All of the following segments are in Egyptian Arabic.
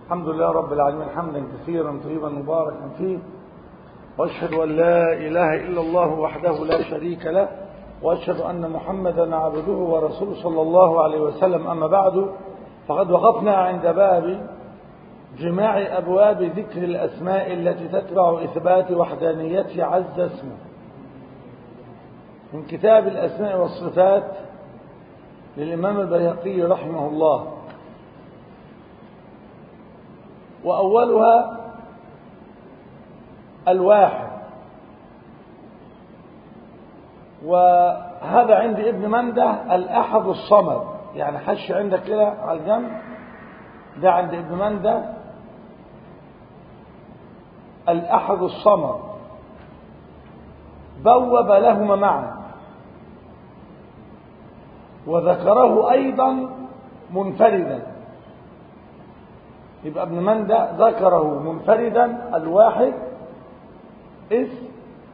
الحمد لله رب العالمين حمدا كثيرا طيبا مباركا فيه واشهد ان لا اله الا الله وحده لا شريك له واشهد ان محمدا عبده ورسوله صلى الله عليه وسلم اما بعد فقد وقفنا عند باب جماع ابواب ذكر الاسماء التي تتبع اثبات وحدانيته عز اسمه من كتاب الاسماء والصفات للامام البيهقي رحمه الله وأولها الواحد وهذا عند ابن منده الأحد الصمد يعني حش عندك كده على الجنب ده عند ابن منده الأحد الصمد بوب لهما معا وذكره أيضا منفردا يبقى ابن مندى ذكره منفردا الواحد اسم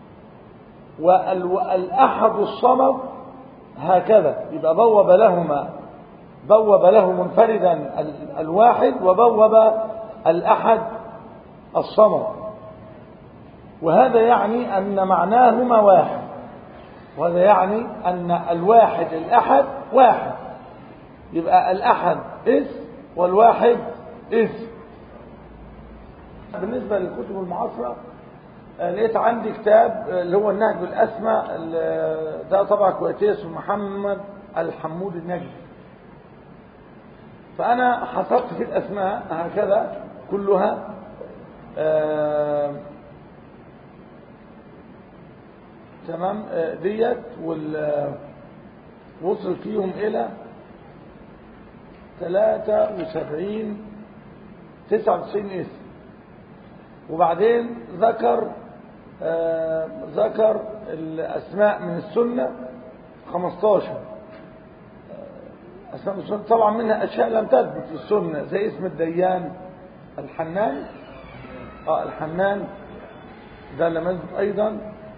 والأحد الصمد هكذا يبقى بوب لهما بوب له منفردا الواحد وبوب الأحد الصمد وهذا يعني أن معناهما واحد وهذا يعني أن الواحد الأحد واحد يبقى الأحد اسم والواحد اسم بالنسبة للكتب المعاصرة لقيت عندي كتاب اللي هو النهج الأسمى ده طبعا كويتي اسمه محمد الحمود النجدي فأنا حصرت في الأسماء هكذا كلها آه تمام آه ديت وصل فيهم إلى ثلاثة وسبعين تسعة وتسعين اسم وبعدين ذكر آه ذكر الأسماء من السنة 15 أسماء من السنة طبعا منها أشياء لم تثبت في السنة زي اسم الديان الحنان آه الحنان ده لم يثبت أيضا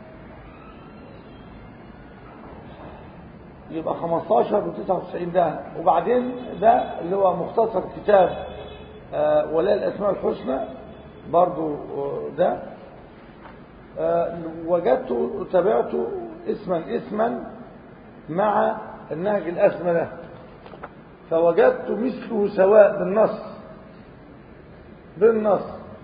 يبقى 15 و99 ده وبعدين ده اللي هو مختصر كتاب آه ولاء الأسماء الحسنى برضو ده آه وجدت تابعته اسما اسما مع النهج الأسمى ده فوجدت مثله سواء بالنص بالنص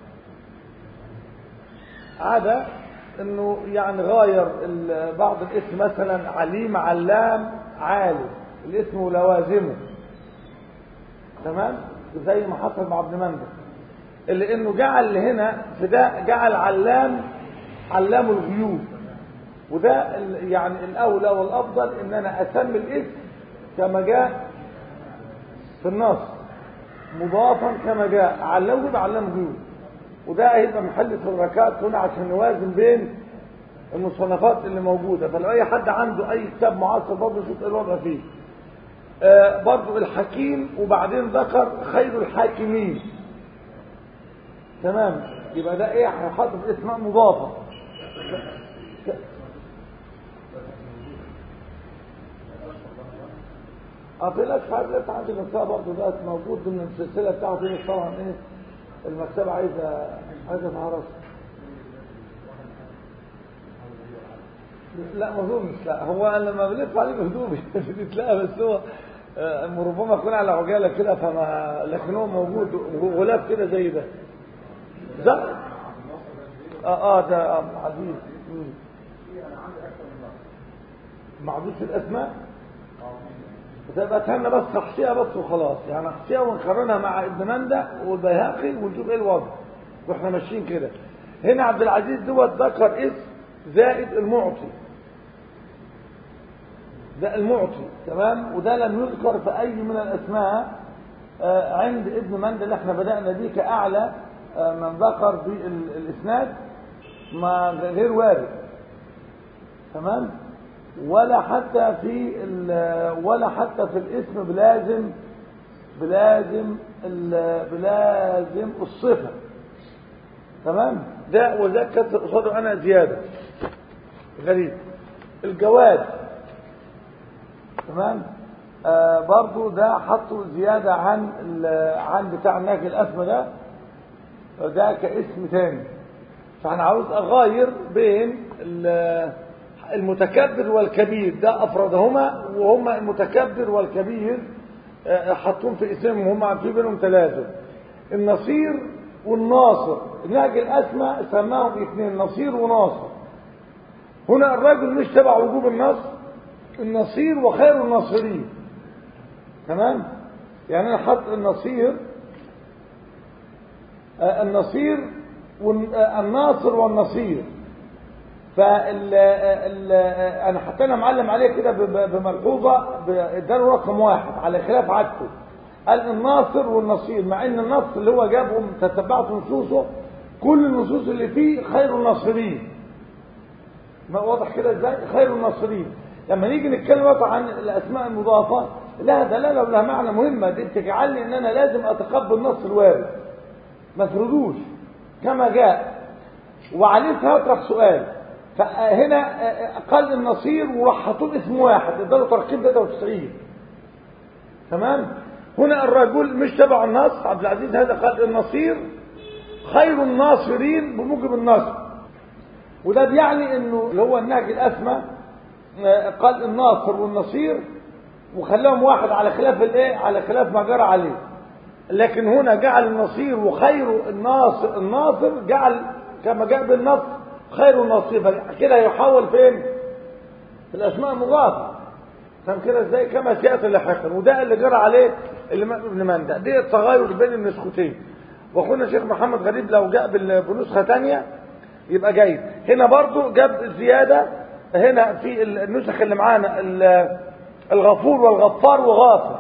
عدا انه يعني غاير بعض الاسم مثلا عليم علام عالم الاسم ولوازمه تمام زي ما حصل مع ابن منده اللي انه جعل هنا في ده جعل علام علام الغيوب وده يعني الاولى والافضل ان انا اسمي الاسم كما جاء في النص مضافا كما جاء علام غيوب علام غيوب وده هيبقى محل الركات هنا عشان نوازن بين المصنفات اللي موجوده فلو اي حد عنده اي كتاب معاصر برضه يشوف ايه الوضع فيه آه برضه الحكيم وبعدين ذكر خير الحاكمين تمام يبقى ده ايه هيحط اسماء مضافه اعطيلك حاجه عندي المكتبه برضه ده موجود ضمن السلسله بتاعتي طبعا ايه المكتبه عايزه عايزه تعرف لا ما اظنش لا هو انا لما بلف عليه بهدومي بتلاقى بس هو ربما يكون على عجاله كده فما لكن هو موجود غلاف كده زي ده ده اه اه ده آه عزيز معدود في الاسماء تبقى تهنا بس تحصيها بس وخلاص يعني نحصيها ونقارنها مع ابن مندى والبيهقي ونشوف ايه الوضع واحنا ماشيين كده هنا عبد العزيز دوت ذكر اسم زائد المعطي ده المعطي تمام وده لم يذكر في اي من الاسماء آه عند ابن مندى اللي احنا بدانا بيه كاعلى آه من ذكر بالاسناد ما غير وارد تمام ولا حتى في ولا حتى في الاسم بلازم بلازم بلازم الصفه تمام ده وذاك كانت قصاده انا زياده غريب الجواد تمام آه برضو ده حطوا زيادة عن عن بتاع النهج الأسمى ده ده كاسم ثاني فانا عاوز اغاير بين المتكبر والكبير ده افردهما وهما المتكبر والكبير حطوهم في اسمهم هما في بينهم تلازم النصير والناصر نهج الاسماء سماهم اثنين نصير وناصر هنا الرجل مش تبع وجوب النصر النصير وخير الناصرين تمام يعني انا حط النصير النصير والناصر والنصير فال انا حتى انا معلم عليه كده بملحوظه اداله رقم واحد على خلاف عادته قال الناصر والنصير مع ان النص اللي هو جابهم تتبعت نصوصه كل النصوص اللي فيه خير الناصرين ما واضح كده ازاي خير الناصرين لما نيجي نتكلم عن الاسماء المضافه لها دلاله ولها معنى مهمه دي تجعلني ان انا لازم اتقبل النص الوارد ما تردوش كما جاء وعليه هطرح سؤال فهنا قال النصير وراح حطوا اسم واحد اداله ترقيم 93 تمام هنا الرجل مش تبع النص عبد العزيز هذا قال النصير خير الناصرين بموجب النصر وده بيعني انه اللي هو النهج الاسمى قال الناصر والنصير وخلاهم واحد على خلاف الايه على خلاف ما جرى عليه لكن هنا جعل النصير وخير الناصر الناصر جعل كما جاء بالنص خير النصير كده يحول فين في الاسماء المضافه فاهم كده ازاي كما سياتي لاحقا وده اللي جرى عليه الامام ابن مندى دي التغير بين النسختين واخونا الشيخ محمد غريب لو جاء بنسخه ثانيه يبقى جيد هنا برضو جاب زياده هنا في النسخ اللي معانا الغفور والغفار وغافر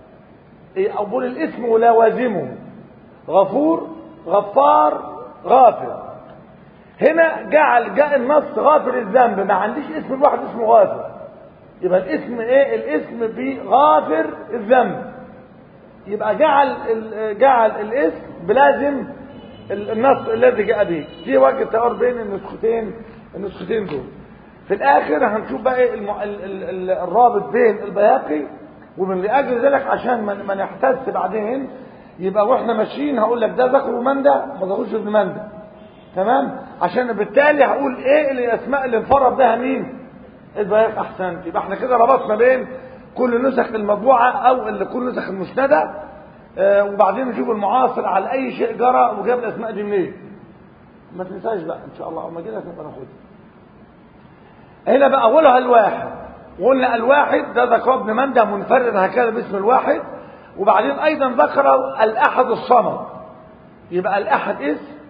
او بقول الاسم ولوازمه غفور غفار غافر هنا جعل جاء النص غافر الذنب ما عنديش اسم الواحد اسمه غافر يبقى الاسم ايه الاسم بغافر الذنب يبقى جعل جعل الاسم بلازم النص الذي جاء به في وجه تقار بين النسختين النسختين دول في الاخر هنشوف بقى ايه الم... ال... ال... الرابط بين البياقي ومن لاجل ذلك عشان ما, ما نحتس بعدين يبقى واحنا ماشيين هقول لك ده ذكر مندى ما ذكرش ابن مندى تمام عشان بالتالي هقول ايه الاسماء اللي انفرد بها مين البياق احسنت يبقى احنا كده ربطنا بين كل نسخ المطبوعه او اللي كل نسخ المسنده آه وبعدين نشوف المعاصر على اي شيء جرى وجاب الاسماء دي منين ما تنساش بقى ان شاء الله اول ما جينا نبقى ناخدها هنا بقى اولها الواحد وقلنا الواحد ده ذكر ابن مندى منفرد هكذا باسم الواحد وبعدين ايضا ذكر الاحد الصمد يبقى الاحد اسم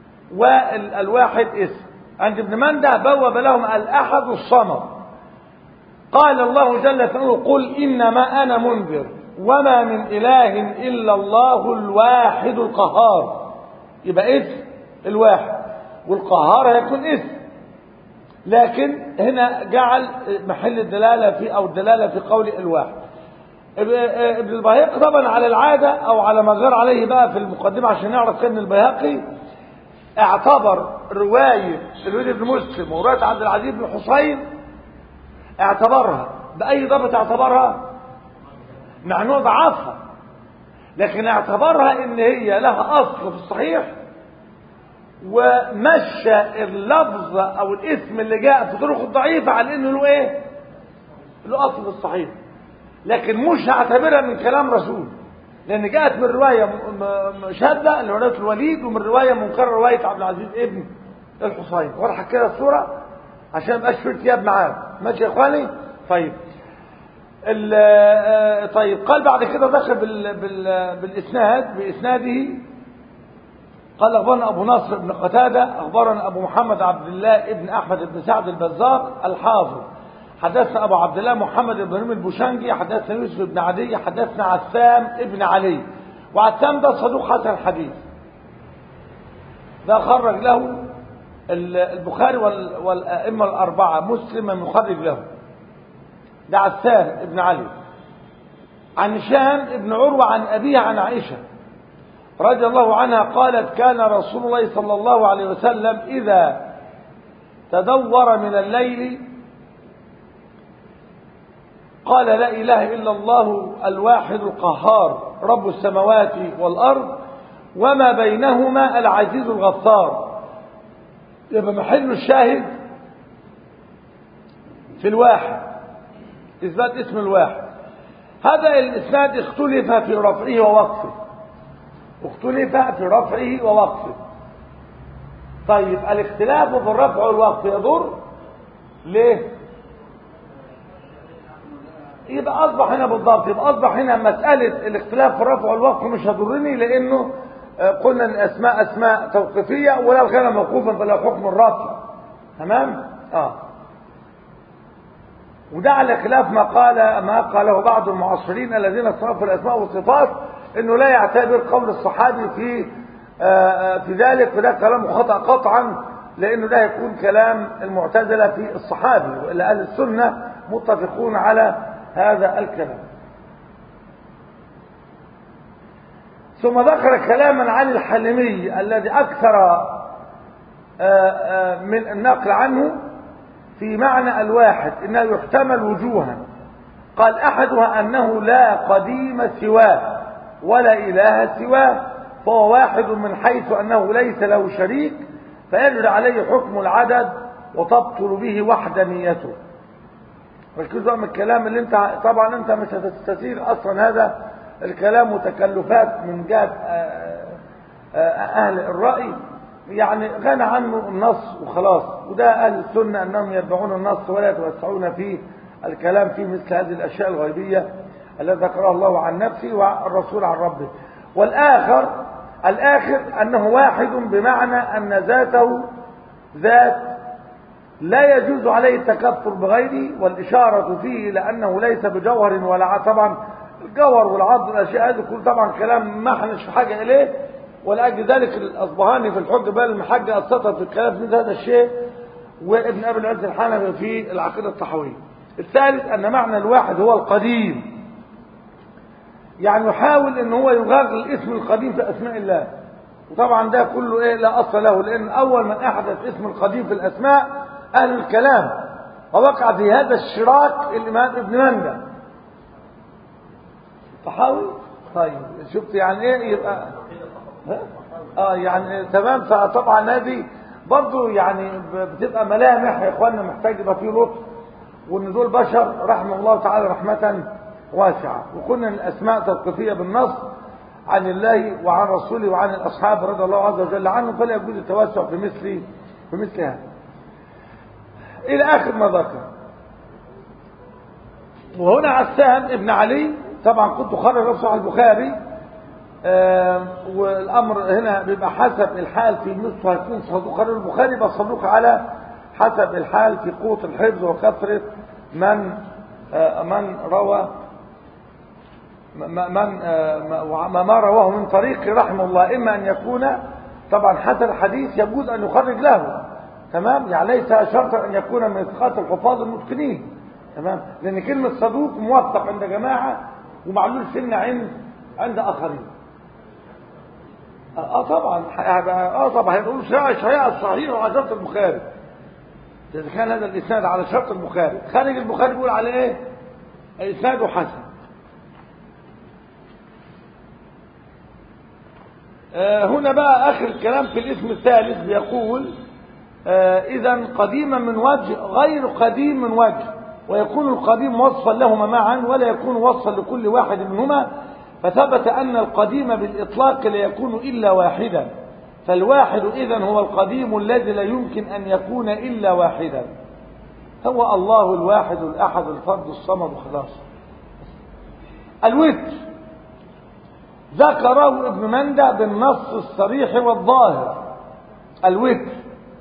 والواحد اسم عند ابن مندى بوب لهم الاحد الصمد قال الله جل ثناؤه قل انما انا منذر وما من اله الا الله الواحد القهار يبقى اسم الواحد والقهار هيكون اسم لكن هنا جعل محل الدلالة في أو الدلالة في قول الواحد ابن البيهقي طبعا على العادة أو على ما جرى عليه بقى في المقدمة عشان نعرف كان البيهقي اعتبر رواية الوليد بن مسلم ورواية عبد العزيز بن حسين اعتبرها بأي ضبط اعتبرها مع انه ضعفها لكن اعتبرها ان هي لها اصل في الصحيح ومشى اللفظ او الاسم اللي جاء في طرق الضعيفة على انه له ايه له اصل في الصحيح لكن مش هعتبرها من كلام رسول لان جاءت من رواية شاذة اللي رواية الوليد ومن رواية منكرة رواية عبد العزيز ابن الحصين واضحة كده الصورة عشان مبقاش في ارتياب معاه ماشي يا اخواني طيب طيب قال بعد كده دخل بال بال بالاسناد باسناده قال أخبرنا أبو نصر بن قتادة أخبرنا أبو محمد عبد الله بن أحمد بن سعد البزار الحافظ حدثنا أبو عبد الله محمد بن رمي البوشنجي حدثنا يوسف بن عدي حدثنا عسام بن علي وعسام ده صدوق حسن الحديث ده خرج له البخاري والأئمة الأربعة مسلم مخرج له ده عسام بن علي عن هشام بن عروة عن أبيه عن عائشة رضي الله عنها قالت كان رسول الله صلى الله عليه وسلم إذا تدور من الليل قال لا إله إلا الله الواحد القهار رب السماوات والأرض وما بينهما العزيز الغفار يبقى محل الشاهد في الواحد إثبات اسم الواحد هذا الإسناد اختلف في رفعه ووقفه اختلف في رفعه ووقفه طيب الاختلاف في الرفع والوقف يضر ليه يبقى اصبح هنا بالضبط يبقى اصبح هنا مساله الاختلاف في الرفع والوقف مش هتضرني لانه قلنا ان الاسماء اسماء توقيفيه ولو كان موقوفا فله حكم الرفع تمام اه وده على خلاف ما قال ما قاله بعض المعاصرين الذين اصطرفوا الاسماء والصفات انه لا يعتبر قول الصحابي في في ذلك فده كلام خطا قطعا لانه ده يكون كلام المعتزله في الصحابي والا اهل السنه متفقون على هذا الكلام ثم ذكر كلاما عن الحلمي الذي اكثر من النقل عنه في معنى الواحد انه يحتمل وجوها قال احدها انه لا قديم سواه ولا اله سواه فهو واحد من حيث انه ليس له شريك فيجري عليه حكم العدد وتبطل به وحدانيته ركزوا من الكلام اللي انت طبعا انت مش هتستثير اصلا هذا الكلام وتكلفات من جهه اهل الراي يعني غنى عنه النص وخلاص وده اهل السنه انهم يتبعون النص ولا يتوسعون في الكلام في مثل هذه الاشياء الغيبيه التي ذكرها الله عن نفسه والرسول عن ربه والاخر الاخر انه واحد بمعنى ان ذاته ذات لا يجوز عليه التكفر بغيره والإشارة فيه إلى أنه ليس بجوهر ولا طبعا الجوهر والعض والأشياء هذه كل طبعا كلام ما احناش في حاجة إليه ولأجل ذلك الأصبهاني في الحج بل المحجة أسطت في الكلام في هذا الشيء وابن أبي العز الحنفي في العقيدة الطحوية الثالث أن معنى الواحد هو القديم يعني يحاول ان هو يغرر الاسم القديم في اسماء الله وطبعا ده كله ايه لا اصل له لان اول من احدث اسم القديم في الاسماء اهل الكلام ووقع في هذا الشراك الامام ابن مندى تحاول طيب شفت يعني ايه يبقى ها؟ اه يعني تمام فطبعا هذه برضه يعني بتبقى ملامح يا اخوانا محتاج يبقى فيه لطف وان دول بشر رحمه الله تعالى رحمه واسعه وكنا الاسماء توقيفيه بالنص عن الله وعن رسوله وعن الاصحاب رضي الله عز وجل عنهم فلا يجوز التوسع في مثل في مثل هذا الى اخر ما ذكر وهنا عسان ابن علي طبعا كنت خرج صحيح البخاري آه والامر هنا بيبقى حسب الحال في مثل هيكون صدوق البخاري يبقى صدوق على حسب الحال في قوه الحفظ وكثره من آه من روى من ما ما رواه من طريق رحمه الله اما ان يكون طبعا حتى الحديث يجوز ان يخرج له تمام يعني ليس شرطا ان يكون من ثقات الحفاظ المتقنين تمام لان كلمه صدوق موثق عند جماعه ومعلول سنه عند عند اخرين اه طبعا اه طبعا هيقولوا شريعه الصحيح وعلى شرط البخاري اذا كان هذا الاسناد على شرط البخاري خارج البخاري بيقول على ايه اسناده حسن آه هنا بقى اخر الكلام في الاسم الثالث بيقول آه اذا قديما من وجه غير قديم من وجه ويكون القديم وصفا لهما معا ولا يكون وصفا لكل واحد منهما فثبت ان القديم بالاطلاق لا يكون الا واحدا فالواحد اذا هو القديم الذي لا يمكن ان يكون الا واحدا هو الله الواحد الاحد الفرد الصمد خلاص الوتر ذكره ابن مندى بالنص الصريح والظاهر الوتر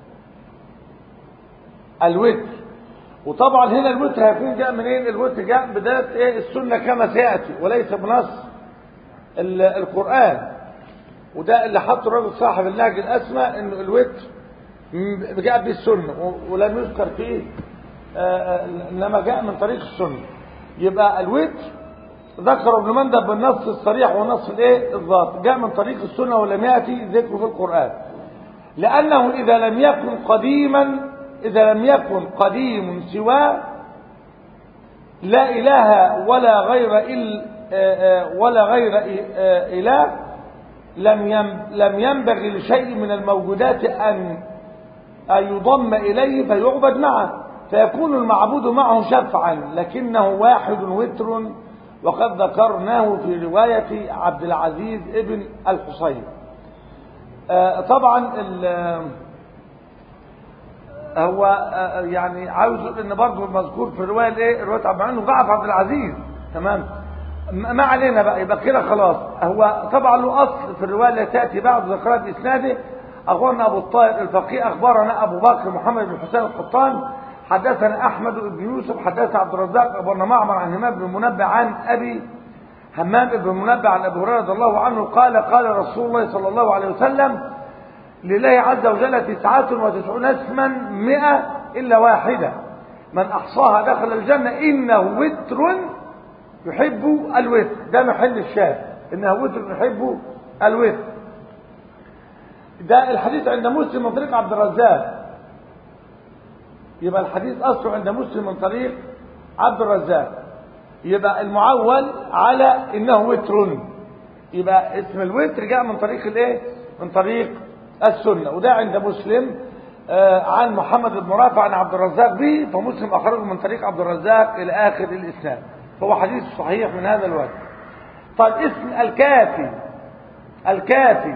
الوتر وطبعا هنا الوتر هيكون جاء منين الوتر جاء بدايه ايه السنه كما سياتي وليس بنص القران وده اللي حطه الراجل صاحب النهج الاسمى انه الوتر جاء به السنه ولم يذكر فيه انما جاء من طريق السنه يبقى الوتر ذكر ابن مندب بالنص الصريح ونص الايه الظاهر جاء من طريق السنه ولم ياتي ذكره في القران لانه اذا لم يكن قديما اذا لم يكن قديم سواه لا اله ولا غير إل ولا غير اله لم لم ينبغي لشيء من الموجودات أن أن يضم إليه فيعبد معه فيكون المعبود معه شفعا لكنه واحد وتر وقد ذكرناه في رواية عبد العزيز ابن الحصين آه طبعا هو آه يعني عاوز يقول ان برضه المذكور في الروايه الايه روايه عبد العزيز ضعف عبد العزيز تمام ما علينا بقى يبقى كده خلاص هو طبعا له اصل في الروايه التي تاتي بعد ذكرها باسناده اخبرنا ابو الطاهر الفقيه اخبرنا ابو بكر محمد بن حسين القطان حدثنا احمد بن يوسف حدثنا عبد الرزاق اخبرنا معمر عن همام بن منبه عن ابي همام بن منبه عن ابي هريره رضي الله عنه قال قال رسول الله صلى الله عليه وسلم لله عز وجل تسعة وتسعون اسما مئة إلا واحدة من أحصاها دخل الجنة إنه وتر يحب الوتر ده محل الشاهد إنه وتر يحب الوتر ده الحديث عند مسلم من طريق عبد الرزاق يبقى الحديث أصله عند مسلم من طريق عبد الرزاق يبقى المعول على إنه وتر يبقى اسم الوتر جاء من طريق الايه من طريق السنة وده عند مسلم آه عن محمد بن رافع عن عبد الرزاق به فمسلم أخرجه من طريق عبد الرزاق إلى آخر الإسلام فهو حديث صحيح من هذا الوجه طيب اسم الكافي الكافي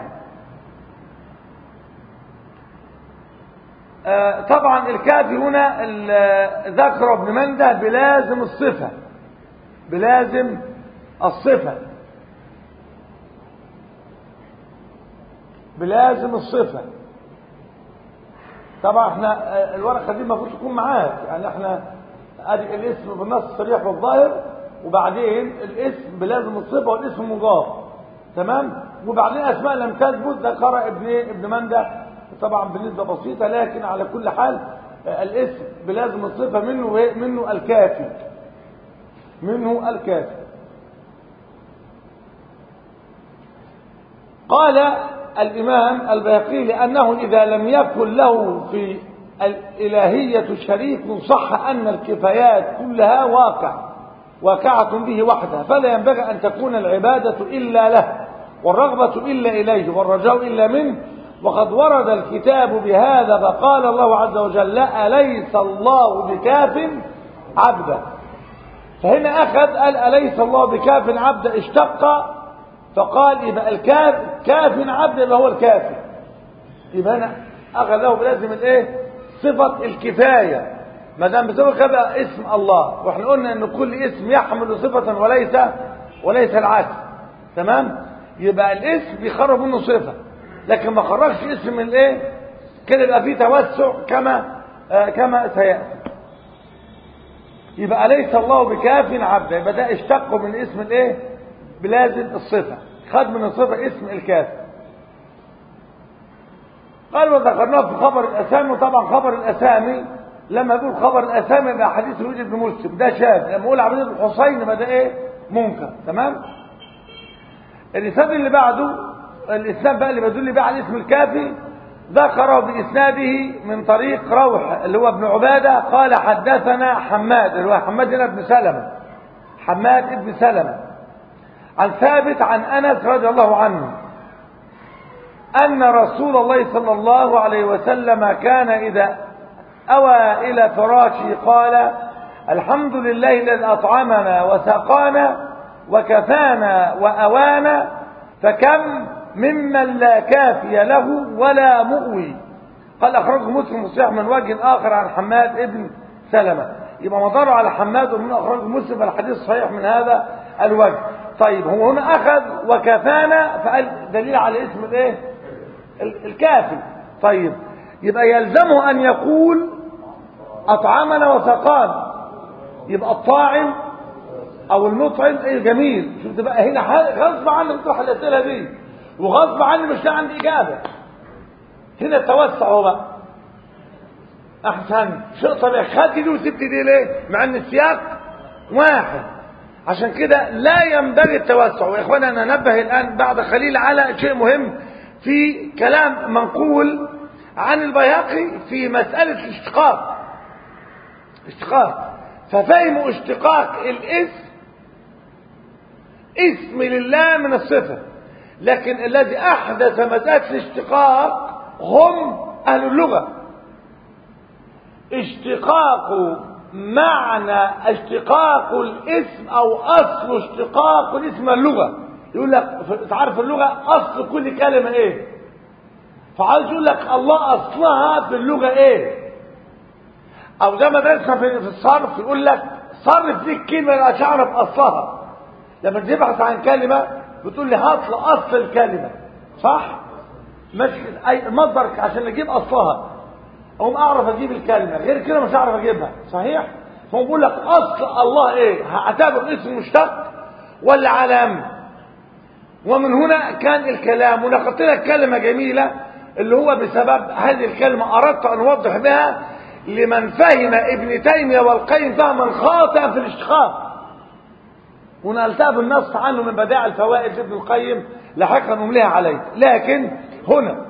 آه طبعا الكافي هنا ذكر ابن منده بلازم الصفة بلازم الصفة بلازم الصفة طبعا احنا الورقة دي المفروض تكون معاك يعني احنا ادي الاسم بالنص الصريح والظاهر وبعدين الاسم بلازم الصفة والاسم مضاف تمام وبعدين اسماء لم تثبت ذكر ابن ابن منده طبعا بنسبة بسيطة لكن على كل حال الاسم بلازم الصفة منه منه الكافي منه الكافي قال الإمام البيقي لأنه إذا لم يكن له في الإلهية شريك صح أن الكفايات كلها واقع واقعة به وحده فلا ينبغي أن تكون العبادة إلا له والرغبة إلا إليه والرجاء إلا منه وقد ورد الكتاب بهذا فقال الله عز وجل أليس الله بكاف عبدا فهنا أخذ قال أليس الله بكاف عبدا اشتق فقال يبقى الكاف كاف عبد يبقى هو الكافي يبقى هنا اخذه بلازم الايه صفه الكفايه ما دام بصفه كده اسم الله واحنا قلنا ان كل اسم يحمل صفه وليس وليس العكس تمام يبقى الاسم بيخرج منه صفه لكن ما خرجش اسم من الايه كده يبقى فيه توسع كما آه كما سياتي يبقى ليس الله بكاف عبدا يبقى ده اشتق من اسم الايه بلازم الصفة خد من الصفة اسم الكافر قال وذكرناه في خبر الأسامي وطبعا خبر الأسامي لما يقول خبر الأسامي يبقى حديث وليد بن مسلم ده شاذ لما يقول عبد بن الحسين يبقى ده ايه منكر تمام الإسناد اللي بعده الإسناد بقى اللي بيدل بقى على اسم الكافي ذكره بإسناده من طريق روح اللي هو ابن عبادة قال حدثنا حماد اللي هو حماد بن سلمة حماد ابن سلمة عن ثابت عن أنس رضي الله عنه أن رسول الله صلى الله عليه وسلم كان إذا أوى إلى فراشه قال الحمد لله الذي أطعمنا وسقانا وكفانا وأوانا فكم ممن لا كافي له ولا مؤوي قال أخرجه مسلم صحيح من وجه آخر عن حماد ابن سلمة يبقى مدار على حماد ومن أخرجه مسلم الحديث صحيح من هذا الوجه طيب هو هنا أخذ وكفانا فقال دليل على اسم الايه الكافي طيب يبقى يلزمه أن يقول أطعمنا وسقانا يبقى الطاعم أو المطعم إيه جميل شفت بقى هنا غصب عني بتروح الأسئلة دي وغصب عني مش عندي إجابة هنا التوسع هو بقى أحسن شيء طبيعي خدت دي وسبت دي ليه مع أن السياق واحد عشان كده لا ينبغي التوسع ويا اخوانا انا انبه الان بعد قليل على شيء مهم في كلام منقول عن البيهقي في مسألة الاشتقاق اشتقاق ففهموا اشتقاق الاسم اسم لله من الصفة لكن الذي أحدث مسألة الاشتقاق هم أهل اللغة اشتقاق معنى اشتقاق الاسم أو أصل اشتقاق الاسم اللغة يقول لك تعرف اللغة أصل كل كلمة إيه فعايز يقول لك الله أصلها في اللغة إيه أو زي ما درسنا في الصرف يقول لك صرف لي الكلمة اللي تعرف أصلها لما تبحث عن كلمة بتقول لي هات لي أصل الكلمة صح؟ مش أي مصدر عشان أجيب أصلها أقوم أعرف أجيب الكلمة غير كده مش هعرف أجيبها صحيح؟ فهو بيقول لك أصل الله إيه؟ هعتبر اسم مشتق ولا علامة؟ ومن هنا كان الكلام ونقلت لك كلمة جميلة اللي هو بسبب هذه الكلمة أردت أن أوضح بها لمن فهم ابن تيمية والقيم فهما خاطئا في الاشتقاق ونقلتها بالنص عنه من بدائع الفوائد ابن القيم لاحقا نمليها عليك لكن هنا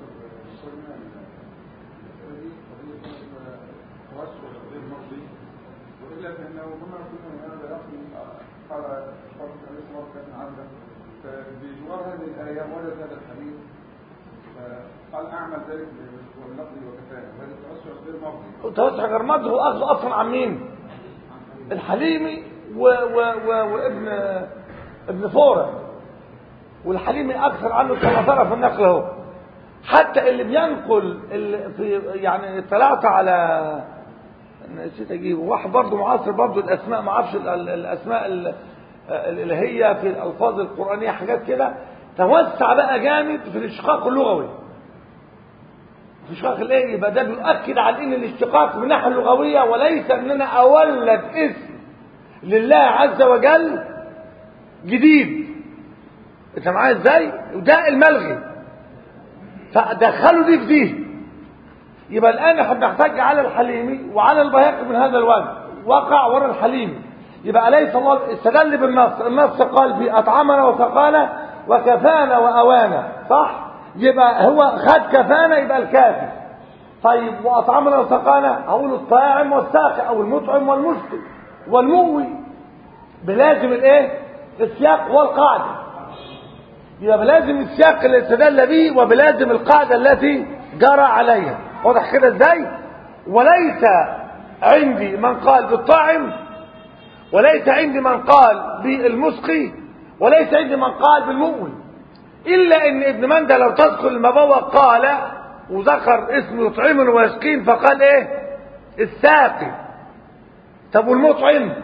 بجوار هذه الآية ورد هذا الحديث قال أعمل ذلك واللفظ وكفاية وهذا التوسع غير مرضي توسع غير مضر هو أخذه أصلا عن مين الحليمي و و و وابن ابن فورة والحليمي أكثر عنه كما ترى في النقل اهو حتى اللي بينقل اللي في يعني اطلعت على نسيت اجيبه واحد برضه معاصر برضه الاسماء ما اعرفش ال- ال- الاسماء ال- اللي هي في الالفاظ القرانيه حاجات كده توسع بقى جامد في الاشتقاق اللغوي في الاشتقاق الايه يبقى ده بيؤكد على ان الاشتقاق من الناحيه اللغويه وليس ان انا اولد اسم لله عز وجل جديد انت معايا ازاي وده الملغي فدخلوا دي في دي يبقى الان احنا بنحتاج على الحليمي وعلى البيهقي من هذا الوجه وقع ورا الحليمي يبقى ليس الله استدل بالنص النص قال في اطعمنا وسقانا وكفانا واوانا صح يبقى هو خد كفانا يبقى الكافي طيب واطعمنا وسقانا اقول الطاعم والساقي او المطعم والمسقي والمؤوي بلازم الايه السياق والقاعده يبقى بلازم السياق اللي استدل به وبلازم القاعده التي جرى عليها واضح كده ازاي وليس عندي من قال بالطاعم وليس عندي من قال بالمسقي وليس عندي من قال بالمؤوي الا ان ابن مندى لو تذكر المبوى قال وذكر اسم يطعمن ويسقين فقال ايه الساقي طب والمطعم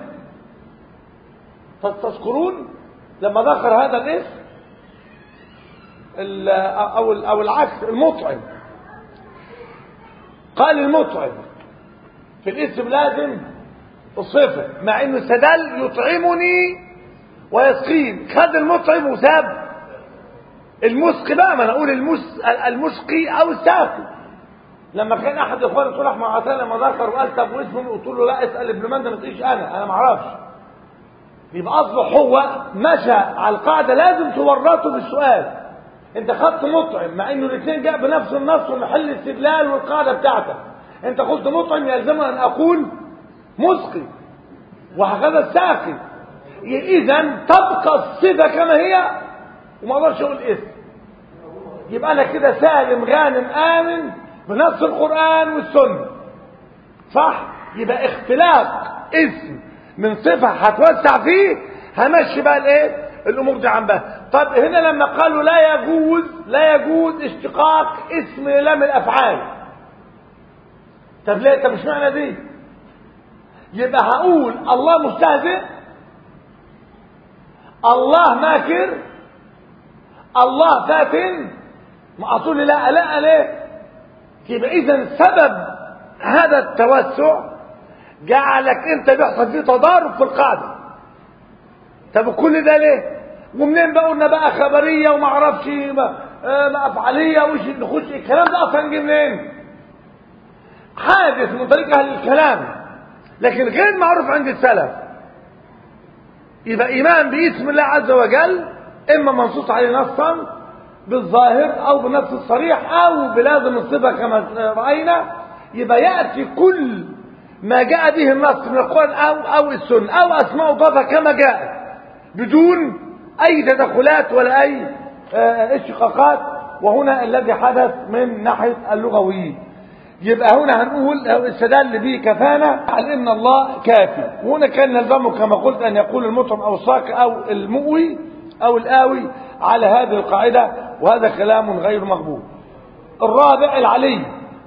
تذكرون لما ذكر هذا الاسم ال- او ال- او العكس المطعم قال المطعم في الاسم لازم الصفة مع انه استدل يطعمني ويسقين خد المطعم وساب المسقي بقى ما انا اقول المس المسقي او الساقي لما كان احد اخواني يقول احمد عطيه لما ذكر وقال طب واسمه قلت له لا اسال ابن مندى ما تقوليش انا انا ما اعرفش يبقى اصبح هو مشى على القاعده لازم تورطه بالسؤال انت خدت مطعم مع انه الاثنين جاء بنفس النص ومحل الاستدلال والقاعده بتاعتك انت قلت مطعم يلزمني ان اقول مسقي وهكذا الساقي اذا تبقى الصفه كما هي وما اقدرش اقول اسم يبقى انا كده سالم غانم امن بنص القران والسنه صح يبقى اختلاف اسم من صفه هتوسع فيه همشي بقى الايه الامور دي عن بها طب هنا لما قالوا لا يجوز لا يجوز اشتقاق اسم لام الافعال طب ليه طب مش معنى دي يبقى هقول الله مستهزئ الله ماكر الله فاتن ما اقول لي لا لا ليه يبقى اذا سبب هذا التوسع جعلك انت بيحصل فيه تضارب في القاعده طب كل ده ليه ومنين بقى قلنا بقى خبريه وما اعرفش ما آه، ما افعاليه وش نخش الكلام ده اصلا جه منين حادث من طريق اهل الكلام لكن غير معروف عند السلف يبقى ايمان باسم الله عز وجل اما منصوص عليه نصا بالظاهر او بالنص الصريح او بلازم الصفه كما راينا يبقى ياتي كل ما جاء به النص من القران او او السنه او اسماء مضافه كما جاءت بدون اي تدخلات ولا اي آه، اشتقاقات وهنا الذي حدث من ناحية اللغويين يبقى هنا هنقول استدل به كفانا على ان الله كافي وهنا كان نلزمه كما قلت ان يقول المطعم او الساق او المؤوي او الاوي على هذه القاعدة وهذا كلام غير مقبول الرابع العلي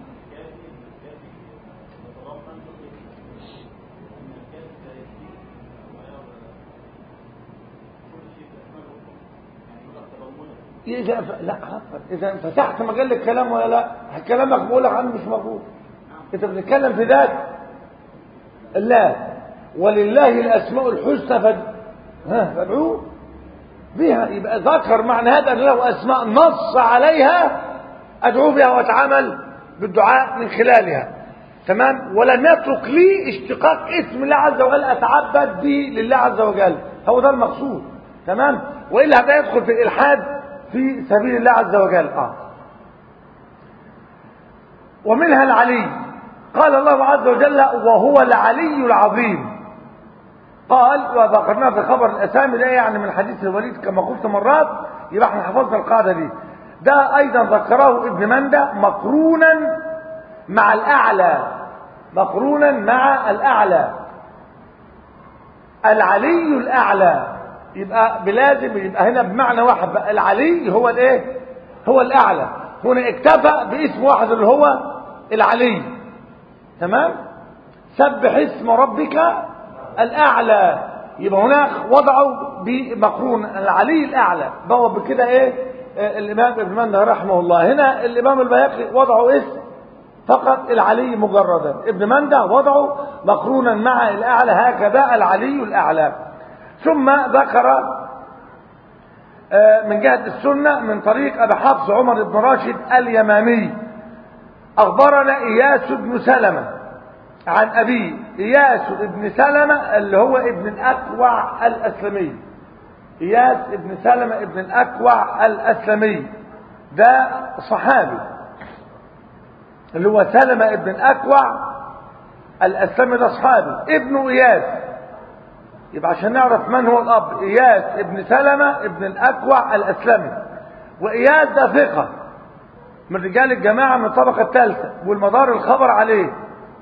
إذا ف... لا عفوا إذا فتحت مجال الكلام ولا لا كلامك بقول لك عنه مش مقبول أنت بتتكلم في ذات الله ولله الأسماء الحسنى فد... ها فادعوه بها يبقى ذكر معنى هذا أن له أسماء نص عليها أدعو بها وأتعامل بالدعاء من خلالها تمام ولم يترك لي اشتقاق اسم الله عز وجل أتعبد به لله عز وجل هو ده المقصود تمام وإلا هذا يدخل في الإلحاد في سبيل الله عز وجل آه. ومنها العلي قال الله عز وجل وهو العلي العظيم قال وذكرناه في خبر الأسامي ده يعني من حديث الوليد كما قلت مرات يبقى احنا حفظنا القاعدة دي ده أيضا ذكره ابن مندى مقرونا مع الأعلى مقرونا مع الأعلى العلي الأعلى يبقى بلازم يبقى هنا بمعنى واحد بقى العلي هو الايه هو الاعلى هنا اكتفى باسم واحد اللي هو العلي تمام سبح اسم ربك الاعلى يبقى هناك وضعوا بمقرون العلي الاعلى بوب بكده ايه آه الامام ابن منده رحمه الله هنا الامام البيهقي وضعوا اسم فقط العلي مجردا ابن منده وضعه مقرونا مع الاعلى هكذا العلي الاعلى ثم ذكر من جهة السنة من طريق أبي حفص عمر بن راشد اليمامي أخبرنا إياس بن سلمة عن أبيه إياس بن سلمة اللي هو ابن الأكوع الأسلمي إياس بن سلمة ابن الأكوع الأسلمي ده صحابي اللي هو سلمة ابن الأكوع الأسلمي ده صحابي ابنه إياس يبقى عشان نعرف من هو الأب إياس ابن سلمة ابن الأكوع الأسلمي وإياس ده ثقة من رجال الجماعة من الطبقة الثالثة والمدار الخبر عليه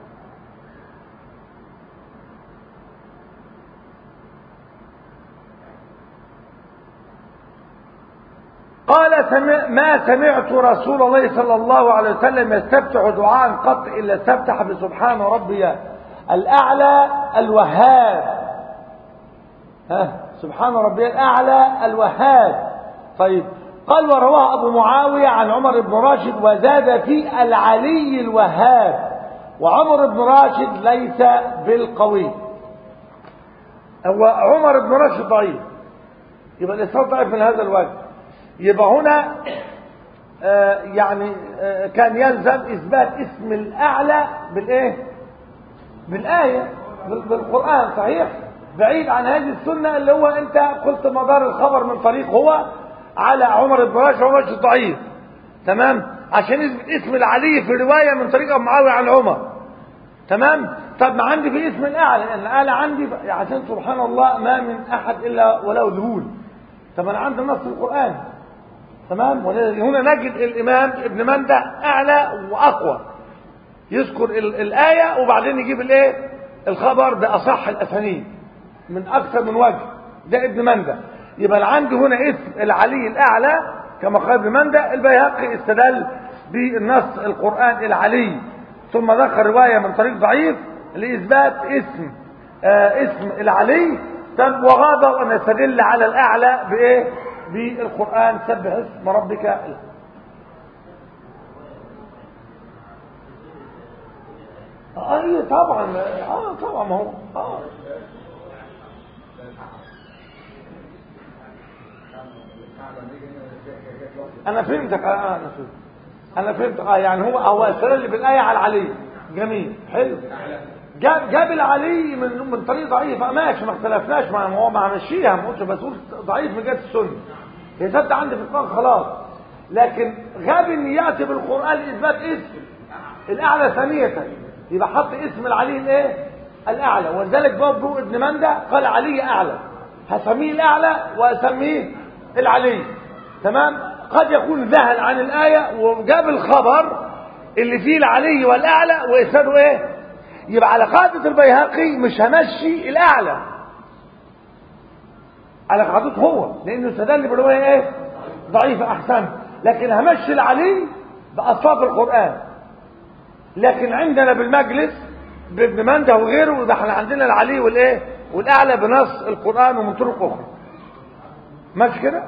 قال سمع ما سمعت رسول الله صلى الله عليه وسلم يستفتح دعاء قط إلا استفتح بسبحان ربي الأعلى الوهاب ها سبحان ربي الأعلى الوهاب طيب قال ورواه أبو معاوية عن عمر بن راشد وزاد في العلي الوهاب وعمر بن راشد ليس بالقوي هو عمر بن راشد ضعيف يبقى الإسناد ضعيف من هذا الوجه يبقى هنا آه يعني آه كان يلزم إثبات اسم الأعلى بالإيه بالآية بالقرآن صحيح بعيد عن هذه السنة اللي هو انت قلت مدار الخبر من طريق هو على عمر بن راشد عمر راشد ضعيف تمام عشان يثبت اسم العلي في الرواية من طريق ابو معاوية عن عمر تمام طب ما عندي في اسم الاعلى لان الاعلى عندي عشان سبحان الله ما من احد الا ولو ذهول طب انا عندي نص القران تمام هنا نجد الامام ابن مندى اعلى واقوى يذكر الايه وبعدين يجيب الايه الخبر باصح الاسانيد من أكثر من وجه ده ابن مندى يبقى عندي هنا اسم العلي الأعلى كما قال ابن مندى البيهقي استدل بالنص القرآن العلي ثم ذكر رواية من طريق ضعيف لإثبات اسم آه اسم العلي طب وغاب أن يستدل على الأعلى بإيه؟ بالقرآن سبح اسم ربك اه ايه طبعا اه طبعا ما هو اه انا فهمتك اه انا فهمت انا فهمت اه يعني هو هو استدل بالايه على العلي جميل حلو جاب جاب العلي من من طريق ضعيف ماشي ما اختلفناش ما هو ما مشيها ما قلتش بس ضعيف من جهه السنه هي ثابته عندي في القران خلاص لكن غاب ان ياتي بالقران لاثبات اسم الاعلى ثانيه يبقى حط اسم العلي الايه الاعلى ولذلك برضه ابن مندى قال علي اعلى هسميه الاعلى واسميه العلي تمام قد يكون ذهل عن الآية وجاب الخبر اللي فيه العلي والأعلى وإسناده إيه يبقى على قاعدة البيهقي مش همشي الأعلى على قاعدته هو لأنه استدل برواية إيه ضعيفة أحسن لكن همشي العلي بأصحاب القرآن لكن عندنا بالمجلس بابن منده وغيره ده احنا عندنا العلي والايه والاعلى بنص القران ومن طرق اخرى ماشي كده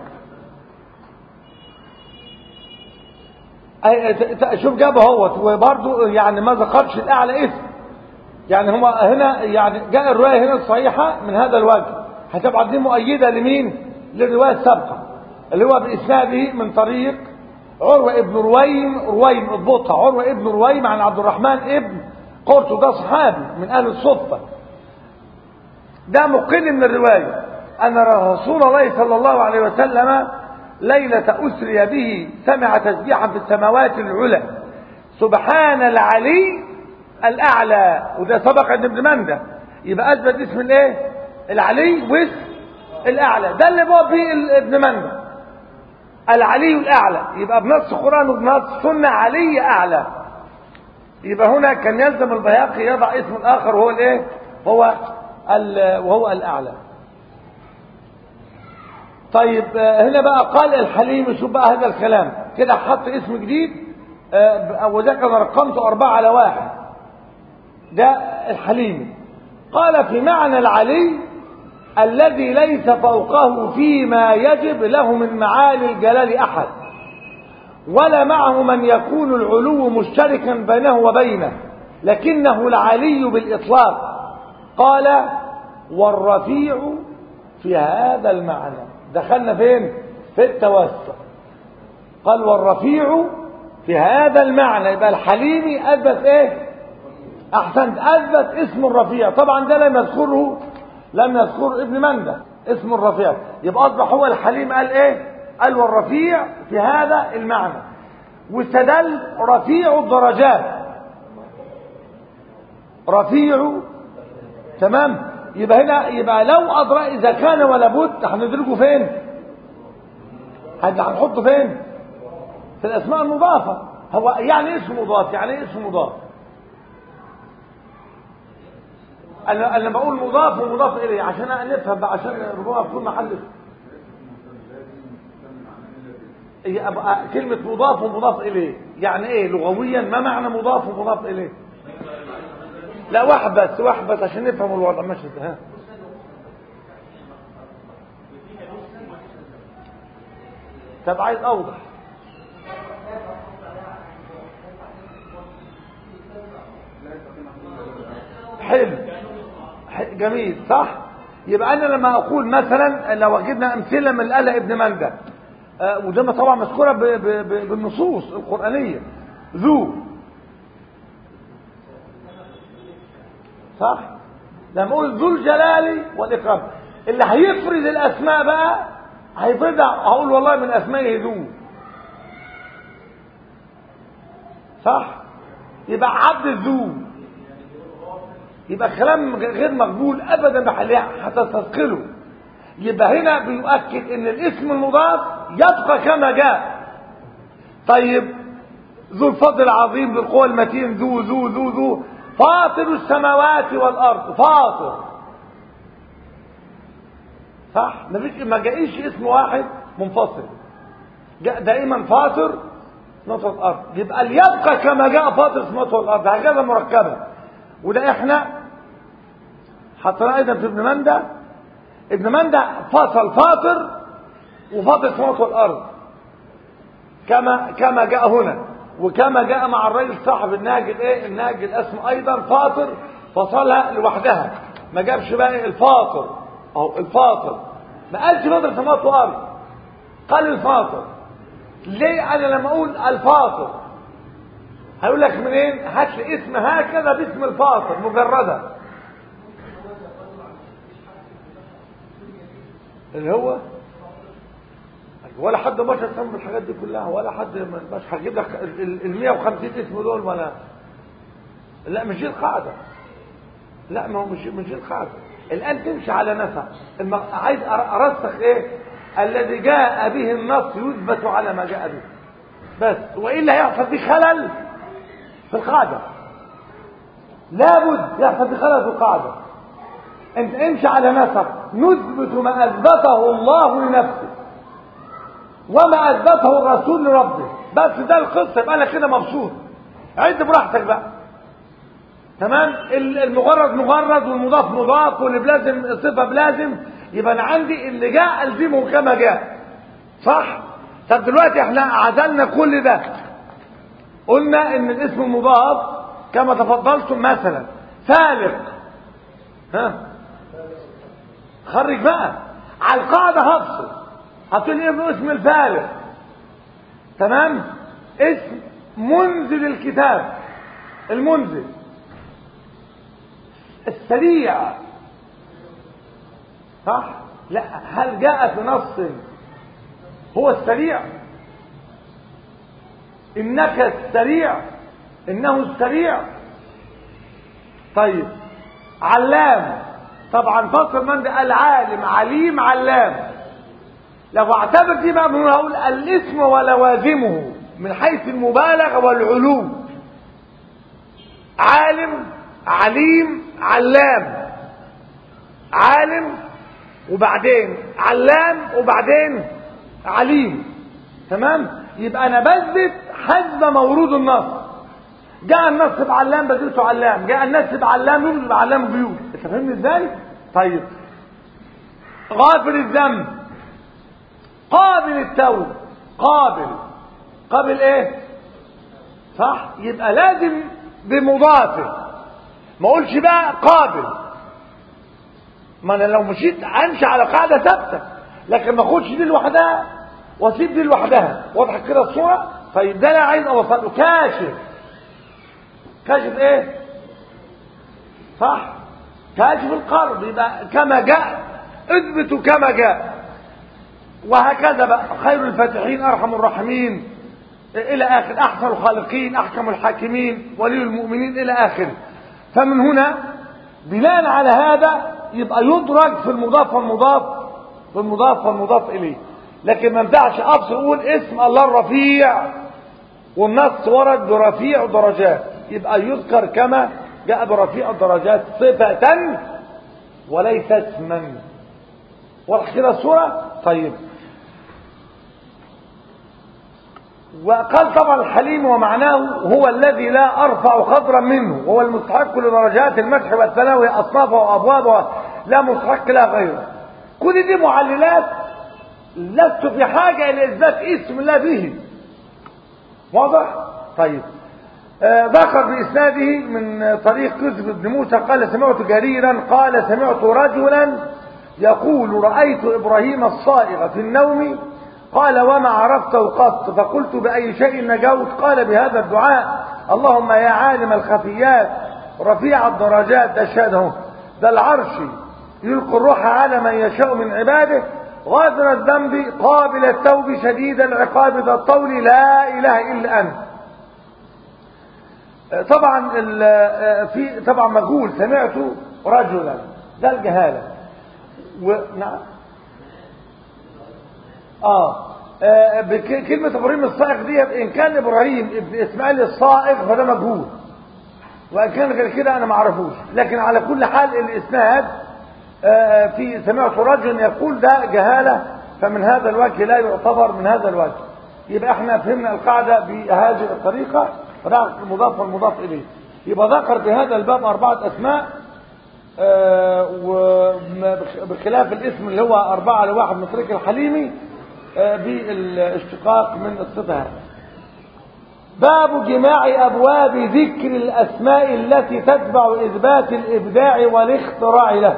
شوف جابه اهوت وبرضه يعني ما ذكرش الاعلى اسم يعني هو هنا يعني جاء الروايه هنا الصحيحه من هذا الوجه هتبقى دي مؤيده لمين للروايه السابقه اللي هو باسناده من طريق عروه ابن رويم رويم اضبطها عروه ابن رويم عن عبد الرحمن ابن قرطه ده صحابي من اهل الصفه ده مقل من الروايه ان رسول الله صلى الله عليه وسلم ليله اسري به سمع تسبيحا في السماوات العلى سبحان العلي الاعلى وده سبق عند ابن منده يبقى اثبت اسم الايه العلي واسم الاعلى ده اللي هو فيه ابن منده العلي الاعلى يبقى بنص قران وبنص سنه علي اعلى يبقى هنا كان يلزم البياقي يضع اسم الاخر وهو الايه هو وهو الاعلى طيب هنا بقى قال الحليم شوف بقى هذا الكلام كده حط اسم جديد وده كان رقمته أربعة على واحد ده الحليم قال في معنى العلي الذي ليس فوقه فيما يجب له من معالي الجلال أحد ولا معه من يكون العلو مشتركا بينه وبينه لكنه العلي بالإطلاق قال والرفيع في هذا المعنى دخلنا فين في التوسع قال والرفيع في هذا المعنى يبقى الحليمي أثبت إيه أحسنت أثبت اسم الرفيع طبعا ده لم يذكره لم يذكر ابن مندة اسم الرفيع يبقى أصبح هو الحليم قال إيه قال والرفيع في هذا المعنى واستدل رفيع الدرجات رفيع تمام يبقى هنا يبقى لو أدرى إذا كان ولا بد هندرجه فين هنحطه فين في الأسماء المضافة هو يعني اسم مضاف يعني اسم مضاف أنا لما بقول مضاف ومضاف إليه عشان نفهم بقى عشان ربما يكون محل كلمة مضاف ومضاف إليه يعني إيه لغويا ما معنى مضاف ومضاف إليه لا واحد بس واحد بس عشان نفهم الوضع ماشي ها طب عايز اوضح حلو جميل صح يبقى انا لما اقول مثلا لو وجدنا امثله من الاله ابن منده آه وده طبعا مذكوره بالنصوص القرانيه ذو صح لما اقول ذو الجلال والاكرام اللي هيفرد الاسماء بقى هيفردها هقول والله من اسمائه ذو صح يبقى عبد الذو يبقى كلام غير مقبول ابدا بحلها هتستثقله يبقى هنا بيؤكد ان الاسم المضاف يبقى كما جاء طيب ذو الفضل العظيم ذو القوى المتين ذو ذو ذو ذو فاطر السماوات والارض فاطر صح مفيش ما جاءش اسم واحد منفصل جاء دائما فاطر سماوات والارض يبقى ليبقى كما جاء فاطر السماوات والارض هكذا مركبه وده احنا حطيناه ايضا في ابن منده ابن منده فصل فاطر وفاطر السماوات والارض كما كما جاء هنا وكما جاء مع الرجل صاحب النهج الايه النهج الاسم ايضا فاطر فصلها لوحدها ما جابش بقى الفاطر اهو الفاطر ما قالش فاطر السماوات والارض قال الفاطر ليه انا لما اقول الفاطر هيقول لك منين هات لي اسم هكذا باسم الفاطر مجردا اللي هو ولا حد بشر سمى الحاجات دي كلها ولا حد مش هجيب لك ال 150 اسم دول ولا لا مش دي القاعده لا ما هو مش مش دي القاعده الان تمشي على نسق الم... عايز ارسخ ايه الذي جاء به النص يثبت على ما جاء به بس وإلا يحصل في خلل في القاعدة لابد يحصل في خلل في القاعدة انت امشي على نسق نثبت ما اثبته الله لنفسه وما اثبته الرسول لربه بس ده القصه يبقى انا كده مبسوط عد براحتك بقى تمام المجرد مجرد والمضاف مضاف واللي بلازم صفه بلازم يبقى انا عندي اللي جاء الزمه كما جاء صح طب دلوقتي احنا عزلنا كل ده قلنا ان الاسم المضاف كما تفضلتم مثلا فالق ها خرج بقى على القاعدة هفصل هتقول ايه اسم الفارق تمام اسم منزل الكتاب المنزل السريع صح لا هل جاء في نص هو السريع انك السريع انه السريع طيب علام طبعا فصل من ده العالم عليم علام لو اعتبر دي بقى من هقول الاسم ولوازمه من حيث المبالغه والعلو عالم عليم علام عالم وبعدين علام وبعدين عليم تمام يبقى انا بثبت حسب مورود النص جاء النص بعلام بدلته علام جاء النص بعلام يوجد بعلام بيوت انت فاهمني ازاي طيب غافل الذنب قابل التوب قابل قابل ايه صح يبقى لازم بمضافه ما اقولش بقى قابل ما انا لو مشيت امشي على قاعده ثابته لكن ما اخدش دي لوحدها واسيب دي لوحدها واضح كده الصوره طيب ده انا عايز اوصله كاشف كاشف ايه صح كاشف القرب يبقى كما جاء اثبتوا كما جاء وهكذا بقى خير الفاتحين ارحم الراحمين الى اخر احسن الخالقين احكم الحاكمين ولي المؤمنين الى اخره فمن هنا بناء على هذا يبقى يدرج في المضاف والمضاف في المضاف والمضاف اليه لكن ما ينفعش افصل اقول اسم الله الرفيع والنص ورد برفيع درجات يبقى يذكر كما جاء برفيع الدرجات صفة وليس اسما واضح كده الصورة طيب وقال طبعا الحليم ومعناه هو الذي لا أرفع قدرا منه وهو المستحق لدرجات المدح والثناء وهي أصنافه وأبوابها لا مستحق لا غيره كل دي معللات لست في حاجة إلى إثبات اسم الله به واضح؟ طيب آه ذكر بإسناده من طريق كذب بن موسى قال سمعت جريرا قال سمعت رجلا يقول رأيت إبراهيم الصائغ في النوم قال وما عرفته قط فقلت بأي شيء نجوت قال بهذا الدعاء اللهم يا عالم الخفيات رفيع الدرجات ده الشهد ده العرش يلقي الروح على من يشاء من عباده غافر الذنب قابل التوب شديد العقاب ذا الطول لا إله إلا أنت طبعا في طبعا مجهول سمعت رجلا ده الجهالة ونعم آه. اه كلمة ابراهيم الصائغ دي ان كان ابراهيم ابن اسماعيل الصائغ فده مجهول وان كان غير كده انا ما اعرفوش لكن على كل حال الاسناد اه في سمعت رجل يقول ده جهالة فمن هذا الوجه لا يعتبر من هذا الوجه يبقى احنا فهمنا القاعدة بهذه الطريقة المضاف والمضاف اليه يبقى ذكر في هذا الباب اربعة اسماء اه وبخلاف الاسم اللي هو اربعة لواحد من طريق الحليمي بالاشتقاق من الصفة باب جماع أبواب ذكر الأسماء التي تتبع إثبات الإبداع والاختراع له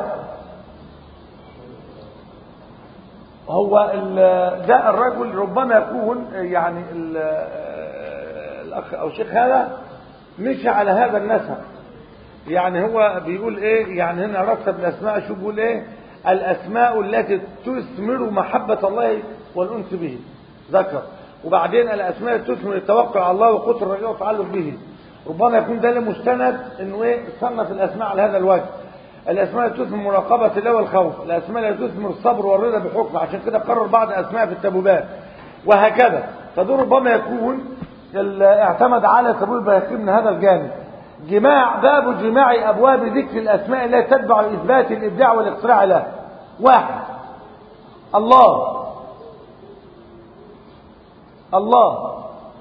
هو ده الرجل ربما يكون يعني الأخ أو الشيخ هذا مشي على هذا النسق يعني هو بيقول ايه يعني هنا رتب الأسماء شو بيقول ايه الأسماء التي تثمر محبة الله والأنس به ذكر وبعدين الأسماء تثمر التوقع على الله وقدر الرجاء والتعلق به ربما يكون ده مستند انه ايه صنف الأسماء على هذا الوجه الأسماء التي تثمر مراقبة الله والخوف الأسماء التي تثمر الصبر والرضا بحكم عشان كده قرر بعض أسماء في التبوبات وهكذا فده ربما يكون اعتمد على قبول البيهقي من هذا الجانب جماع باب جماع أبواب ذكر الأسماء التي تتبع إثبات الإبداع والاختراع له واحد الله الله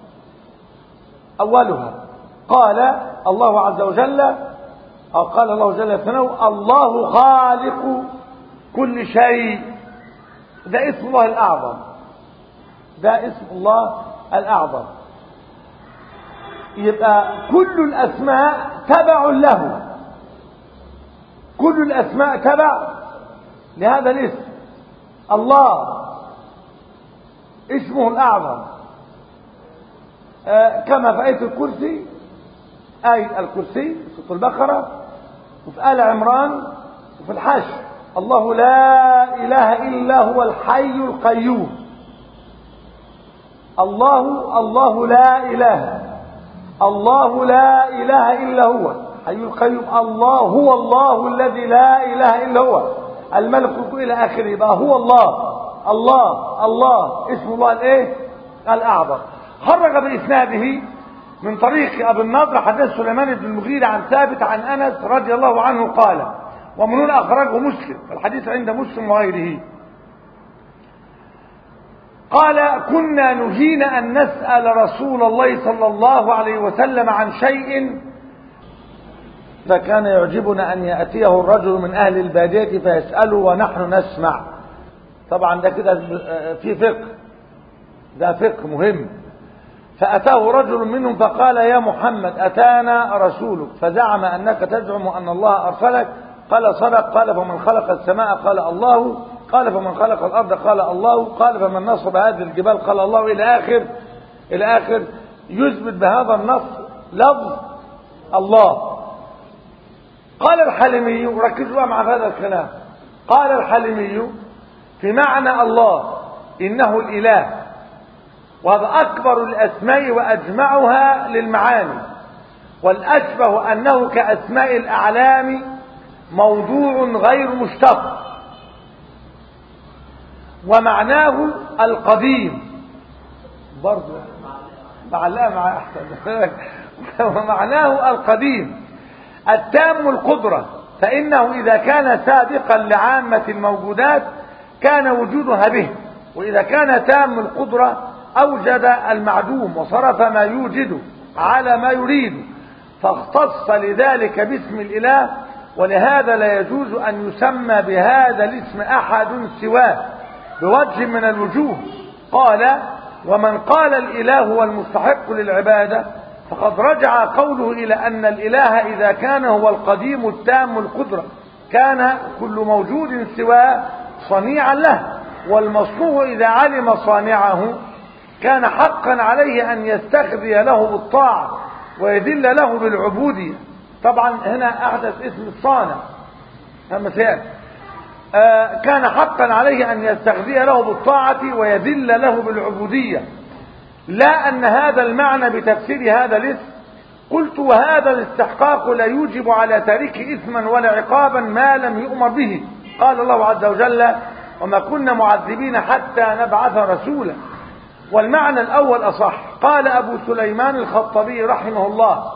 أولها قال الله عز وجل أو قال الله جل ثناؤه الله خالق كل شيء ده اسم الله الأعظم ده اسم الله الأعظم يبقى كل الأسماء تبع له كل الأسماء تبع لهذا الاسم الله اسمه الأعظم آه كما في آية الكرسي آية الكرسي سورة البقرة وفي آل عمران وفي الحشر الله لا إله إلا هو الحي القيوم الله الله لا إله الله لا إله إلا هو حي القيوم الله هو الله الذي لا إله إلا هو الملك إلى آخره يبقى هو الله الله الله اسم الله الايه الأعظم خرج بإسناده من طريق أبي النضر حدث سليمان بن المغيرة عن ثابت عن أنس رضي الله عنه قال ومن هنا أخرجه مسلم الحديث عند مسلم وغيره قال كنا نهينا أن نسأل رسول الله صلى الله عليه وسلم عن شيء فكان يعجبنا أن يأتيه الرجل من أهل البادية فيسأله ونحن نسمع طبعا ده كده في فقه ده فقه مهم فأتاه رجل منهم فقال يا محمد أتانا رسولك فزعم أنك تزعم أن الله أرسلك قال صدق قال فمن خلق السماء قال الله قال فمن خلق الأرض قال الله قال فمن نصب هذه الجبال قال الله إلى آخر إلى آخر يثبت بهذا النص لفظ الله قال الحلمي وركزوا بقى مع هذا الكلام قال الحلمي في معنى الله إنه الإله وهذا أكبر الأسماء وأجمعها للمعاني والأشبه أنه كأسماء الأعلام موضوع غير مشتق ومعناه القديم برضه معلقة مع أحسن ومعناه القديم التام القدرة فإنه إذا كان سابقا لعامة الموجودات كان وجودها به وإذا كان تام القدرة أوجد المعدوم وصرف ما يوجد على ما يريد فاختص لذلك باسم الإله ولهذا لا يجوز أن يسمى بهذا الاسم أحد سواه بوجه من الوجوه قال ومن قال الإله هو المستحق للعبادة فقد رجع قوله إلى أن الإله إذا كان هو القديم التام القدرة كان كل موجود سواه صنيعا له والمصنوع إذا علم صانعه كان حقا عليه أن يستخذي له بالطاعة ويذل له بالعبودية طبعا هنا أحدث اسم الصانع مثال آه كان حقا عليه أن يستخذي له بالطاعة ويذل له بالعبودية لا أن هذا المعنى بتفسير هذا الاسم قلت وهذا الاستحقاق لا يوجب على تارك إثما ولا عقابا ما لم يؤمر به قال الله عز وجل وما كنا معذبين حتى نبعث رسولا والمعنى الأول أصح قال أبو سليمان الخطبي رحمه الله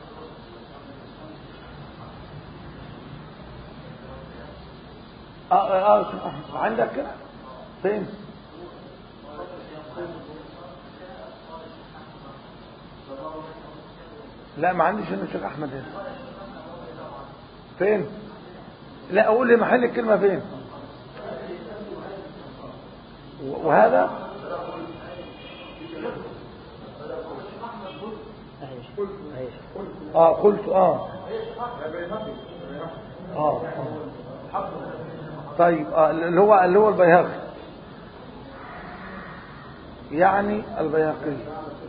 آه آه آه عندك كده فين لا ما عنديش انا الشيخ احمد هنا فين لا اقول لي محل الكلمه فين وهذا اه قلت اه اه, آه. طيب آه اللي هو اللي هو البيهقي يعني البيهقي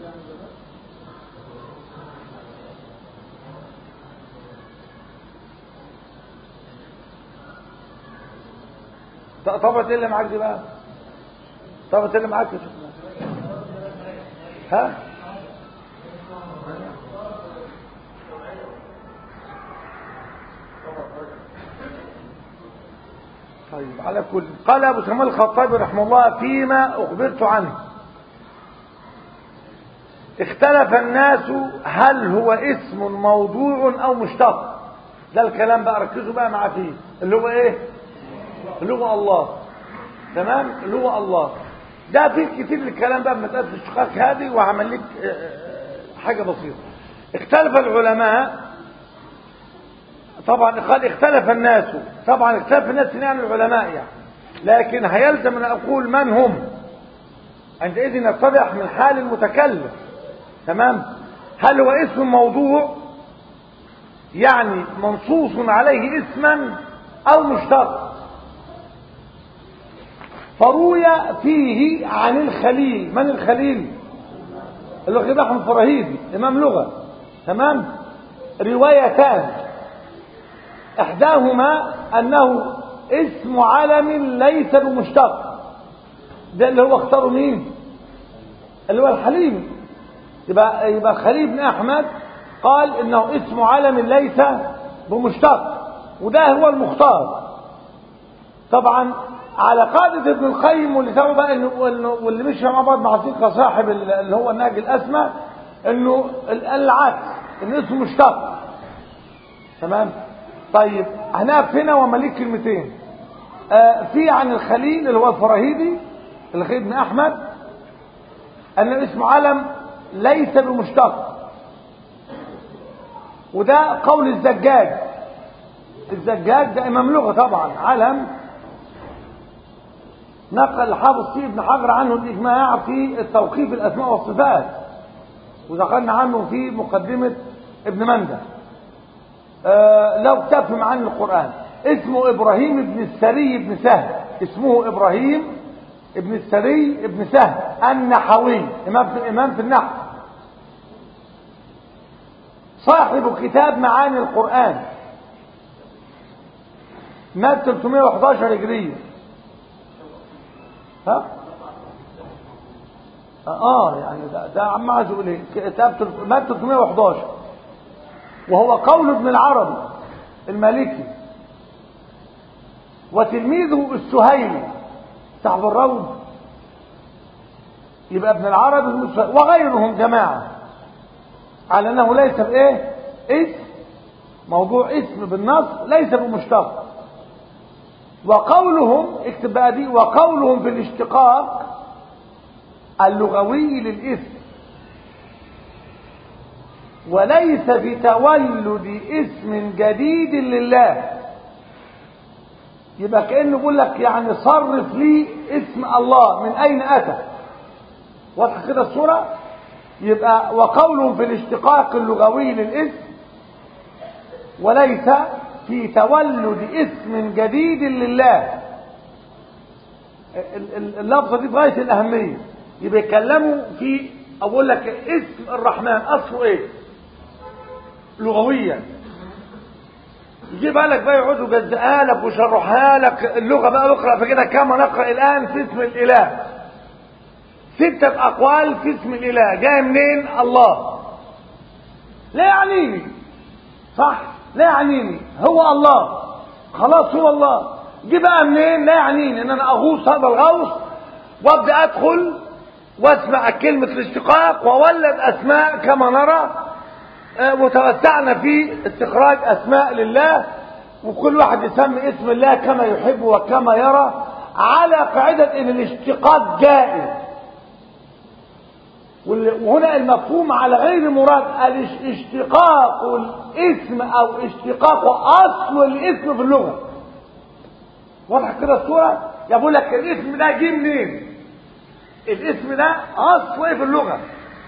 طبعا ايه اللي معاك دي بقى طبعا ايه اللي معاك يا شيخنا ها طيب على كل قال ابو سلمان الخطابي رحمه الله فيما اخبرت عنه اختلف الناس هل هو اسم موضوع او مشتق ده الكلام بقى ركزوا بقى مع فيه اللي هو ايه اللي هو الله تمام اللي هو الله ده في كتير الكلام بقى بمساله الاشتقاق هذه وهعمل لك حاجه بسيطه اختلف العلماء طبعا قال اختلف الناس طبعا اختلف الناس يعني العلماء يعني لكن هيلزم ان اقول من هم عندئذ يتضح من حال المتكلم تمام هل هو اسم موضوع يعني منصوص عليه اسما او مشتق فروي فيه عن الخليل من الخليل اللي هو احمد فرهيدي امام لغه تمام روايتان احداهما انه اسم علم ليس بمشتق ده اللي هو اختاروا مين اللي هو الحليم يبقى يبقى خليل بن احمد قال انه اسم علم ليس بمشتق وده هو المختار طبعا على قاعدة ابن القيم واللي سبب بقى انه واللي مشي مع بعض مع ثقة صاحب اللي هو النهج الاسمى انه العكس انه اسمه مشتق تمام طيب هنقف هنا ومليك كلمتين آه في عن الخليل اللي هو الفراهيدي الخليل بن احمد ان اسم علم ليس بمشتق وده قول الزجاج الزجاج ده امام لغه طبعا علم نقل حافظ فيه ابن حجر عنه الاجماع في التوقيف الاسماء والصفات وذكرنا عنه في مقدمه ابن منده آه لو كتاب في معاني القرآن اسمه إبراهيم بن السري بن سهل اسمه إبراهيم ابن السري ابن سهل النحوي إمام في, إمام في النحو صاحب كتاب معاني القرآن مات 311 هجرية ها؟ اه يعني ده ده عم عايز يقول ايه كتاب مات 311 وهو قول ابن العربي المالكي وتلميذه السهيلي صاحب الروض يبقى ابن العربي وغيرهم جماعة على انه ليس بايه اسم موضوع اسم بالنص ليس بمشتق وقولهم اكتب بقى دي وقولهم في الاشتقاق اللغوي للاسم وليس بتولد اسم جديد لله يبقى كأنه بيقول لك يعني صرف لي اسم الله من أين أتى واضحة كده الصورة يبقى وقولهم في الاشتقاق اللغوي للاسم وليس في تولد اسم جديد لله اللفظة دي في غاية الأهمية يبقى يتكلموا في أقول لك اسم الرحمن أصله إيه لغويا يجيبها لك بقى يقعدوا يجزئها لك ويشرحها لك اللغه بقى اقرا فكده كما نقرا الان في اسم الاله ستة أقوال في اسم الإله جاي منين الله لا يعنيني صح لا يعنيني هو الله خلاص هو الله جه بقى منين لا يعنيني ان انا اغوص هذا الغوص وابدا ادخل واسمع كلمة الاشتقاق وولد اسماء كما نرى وتوسعنا في استخراج اسماء لله وكل واحد يسمي اسم الله كما يحب وكما يرى على قاعدة ان الاشتقاق جائز وهنا المفهوم على غير مراد الاشتقاق الاسم او اشتقاق اصل الاسم في اللغة واضح كده الصورة يقول لك الاسم ده جه منين الاسم ده اصل ايه في اللغة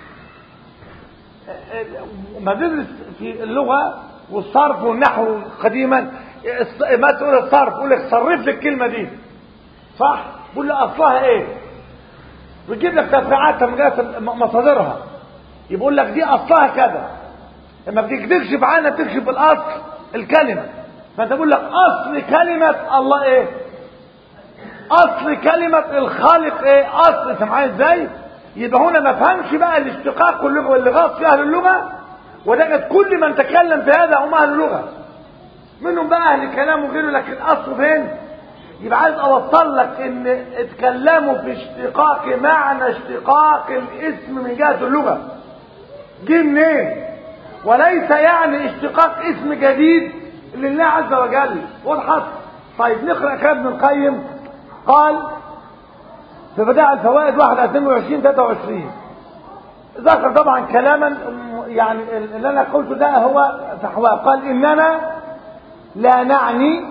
ما ندرس في اللغة والصرف والنحو قديما ما تقول الصرف يقول لك صرف لي الكلمة دي صح بقول له اصلها ايه ويجيب لك تفريعات من مصادرها يقول لك دي اصلها كذا لما بتكشف عنها بتكشف الاصل الكلمة فانت بقول لك اصل كلمة الله ايه اصل كلمة الخالق ايه اصل انت معايا ازاي يبقى هنا ما فهمش بقى الاشتقاق واللغة واللي غاص في اهل اللغة ودقت كل من تكلم في هذا هم اهل اللغة منهم بقى اهل الكلام وغيره لكن اصله فين يبقى عايز اوصل لك ان اتكلموا في اشتقاق معنى اشتقاق الاسم من جهة اللغة جه منين وليس يعني اشتقاق اسم جديد لله عز وجل وضحت طيب نقرأ كلام ابن القيم قال في بدائع الفوائد 1 22 23 ذكر طبعا كلاما يعني اللي انا قلته ده هو فحواه قال اننا لا نعني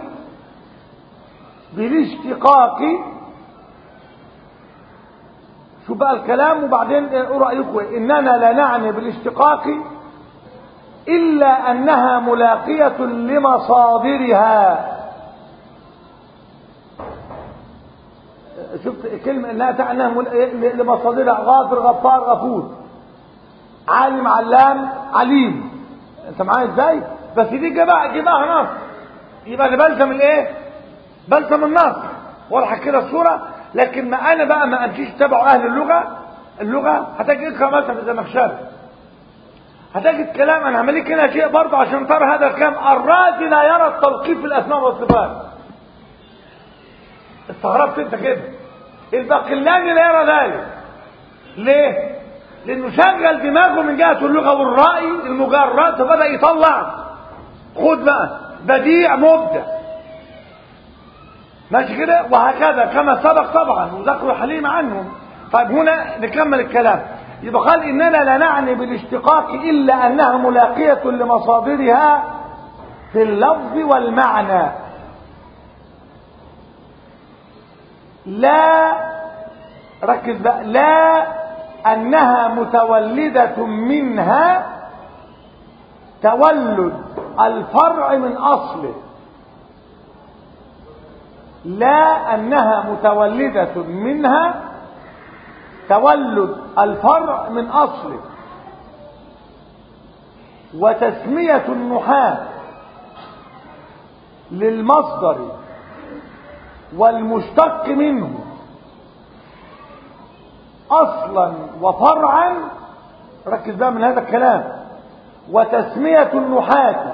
بالاشتقاق شو بقى الكلام وبعدين ايه رايكم اننا لا نعني بالاشتقاق الا انها ملاقيه لمصادرها شفت كلمه انها تعني لمصادرها غافر غفار غفور عالم علام عليم انت معايا ازاي بس دي جباها جباها نص يبقى انا بلزم الايه بلزم النص واضحه كده الصوره لكن ما انا بقى ما امشيش تبع اهل اللغه اللغه هتجد اقرا مثلا في الزمخشري هتجد كلام انا هعمل لك هنا شيء برضه عشان ترى هذا الكلام الرازي لا يرى التوقيف في الاسماء والصفات استغربت انت كده الباقلاني لا يرى ذلك ليه لانه شغل دماغه من جهه اللغه والراي المجرد فبدا يطلع خد بقى بديع مبدع ماشي كده وهكذا كما سبق طبعا وذكروا حليم عنهم طيب هنا نكمل الكلام يبقى قال اننا لا نعني بالاشتقاق الا انها ملاقيه لمصادرها في اللفظ والمعنى لا ركز بقى لا انها متولده منها تولد الفرع من اصله لا انها متولده منها تولد الفرع من اصله وتسميه النحاه للمصدر والمشتق منه اصلا وفرعا ركز بقى من هذا الكلام وتسمية النحاة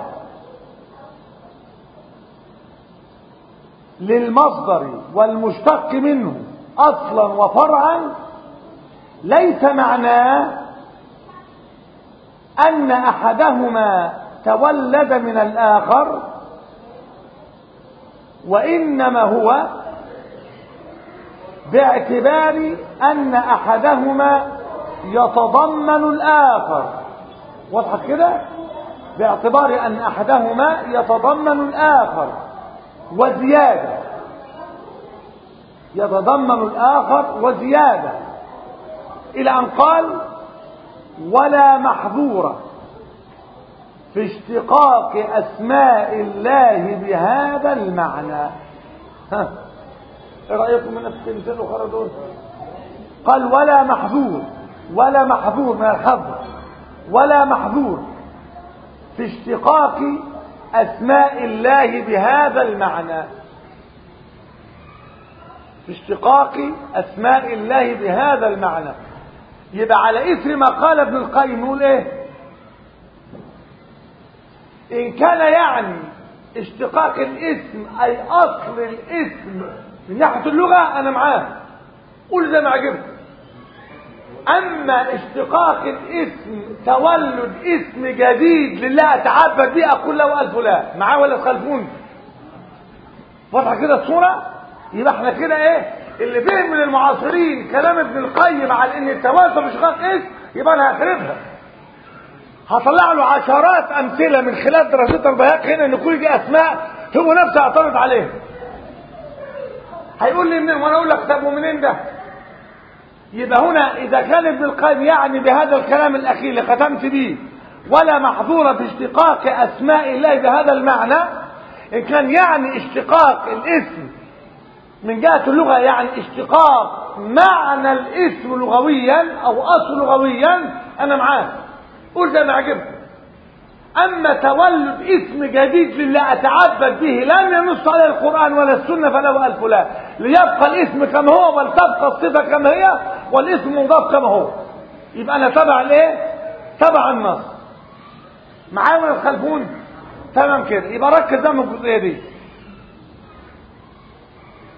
للمصدر والمشتق منه اصلا وفرعا ليس معناه ان احدهما تولد من الاخر وانما هو باعتبار ان احدهما يتضمن الاخر واضحه كده باعتبار ان احدهما يتضمن الاخر وزياده يتضمن الاخر وزياده الى ان قال ولا محظور في اشتقاق اسماء الله بهذا المعنى ها ايه رايكم من نفس الكلمتين الاخرى دول قال ولا محظور ولا محظور من الحظر ولا محظور في اشتقاق اسماء الله بهذا المعنى في اشتقاق اسماء الله بهذا المعنى يبقى على اثر ما قال ابن القيم نقول ايه ان كان يعني اشتقاق الاسم اي اصل الاسم من ناحيه اللغه انا معاه قول زي ما عجبك اما اشتقاق الاسم تولد اسم جديد لله اتعبد به اقول له الف لا معاه ولا تخالفوني واضحه كده الصوره يبقى احنا كده ايه اللي فهم من المعاصرين كلام ابن القيم على ان التوازن في اشتقاق اسم يبقى انا هخربها هطلع له عشرات امثله من خلال دراستنا البياق هنا ان كل دي اسماء هو نفسه اعترض عليها هيقول لي منين وانا اقول لك طب ومنين ده يبقى هنا اذا كان ابن القيم يعني بهذا الكلام الاخير اللي ختمت به ولا محظور في اشتقاق اسماء الله بهذا المعنى ان كان يعني اشتقاق الاسم من جهه اللغه يعني اشتقاق معنى الاسم لغويا او اصل لغويا انا معاه قول زي ما عجبك اما تولد اسم جديد لله اتعبد به لم ينص عليه القران ولا السنه فله الف لا ليبقى الاسم كما هو ولتبقى الصفه كما هي والاسم مضاف كما هو يبقى انا تبع الايه تبع النص معايا ولا تخالفون تمام كده يبقى ركز ده من الجزئيه دي